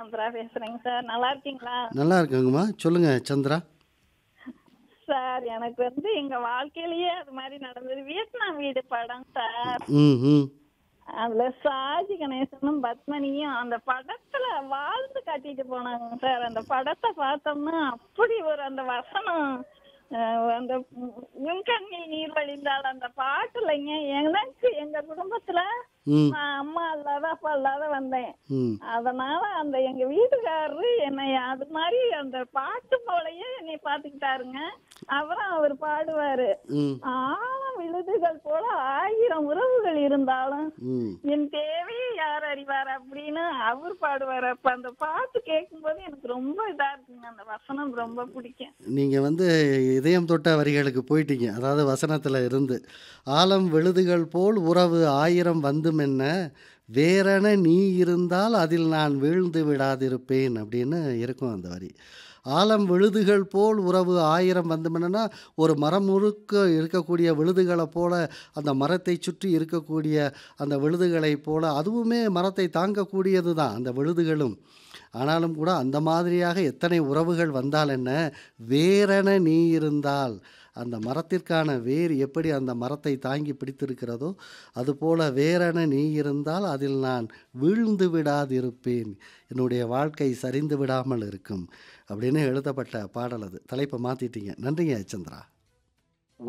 சந்திரா பேசுறேங்க சார் நல்லா இருக்கீங்களா நல்லா இருக்காங்கம்மா சொல்லுங்க சந்திரா சார் எனக்கு வந்து எங்க வாழ்க்கையிலேயே அது மாதிரி நடந்தது வியட்நாம் வீடு படம் சார் ம் ம் அதுல சாஜி கணேசனும் பத்மனியும் அந்த படத்துல வாழ்ந்து காட்டிட்டு போனாங்க சார் அந்த படத்தை பார்த்தோம்னா அப்படி ஒரு அந்த வசனம் அஹ், அந்த முன்கண்ணில் நீர் வழிந்தால் அந்த பாட்டுலங்க எனக்கு எங்க குடும்பத்துல ம் நான் அம்மா இல்லாத அப்பா இல்லாத வந்தேன் ம் அதனால அந்த எங்க வீட்டுக்காரரு என்னை அது மாதிரி அந்த பாட்டு போலயே என்னை பாத்துக்கிட்டாருங்க அப்புறம் அவர் பாடுவாரு ம் ஆழம் விழுதுகள் போல ஆயிரம் உறவுகள் இருந்தாலும் ம் என் தேவையை யார் அறிவார் அப்படின்னு அவர் பாடுவார் அப்ப அந்த பாட்டு கேட்கும்போது எனக்கு ரொம்ப இதா இருக்குங்க அந்த வசனம் ரொம்ப பிடிக்கும் நீங்கள் வந்து இதயம் தொட்ட வரிகளுக்கு போயிட்டீங்க அதாவது வசனத்தில் இருந்து ஆலம் விழுதுகள் போல் உறவு ஆயிரம் வந்தும் என்ன வேறென நீ இருந்தால் அதில் நான் வீழ்ந்து விடாதிருப்பேன் அப்படின்னு இருக்கும் அந்த வரி ஆலம் விழுதுகள் போல் உறவு ஆயிரம் வந்துமென்னா ஒரு மரம் முழுக்க இருக்கக்கூடிய விழுதுகளை போல அந்த மரத்தை சுற்றி இருக்கக்கூடிய அந்த விழுதுகளைப் போல அதுவுமே மரத்தை தாங்கக்கூடியது தான் அந்த விழுதுகளும் ஆனாலும் கூட அந்த மாதிரியாக எத்தனை உறவுகள் வந்தால் என்ன வேரென நீ இருந்தால் அந்த மரத்திற்கான வேர் எப்படி அந்த மரத்தை தாங்கி பிடித்திருக்கிறதோ அதுபோல வேரென நீ இருந்தால் அதில் நான் வீழ்ந்து விடாதிருப்பேன் என்னுடைய வாழ்க்கை சரிந்து விடாமல் இருக்கும் அப்படின்னு எழுதப்பட்ட பாடல் அது தலைப்பை மாற்றிட்டீங்க நன்றிங்க சந்திரா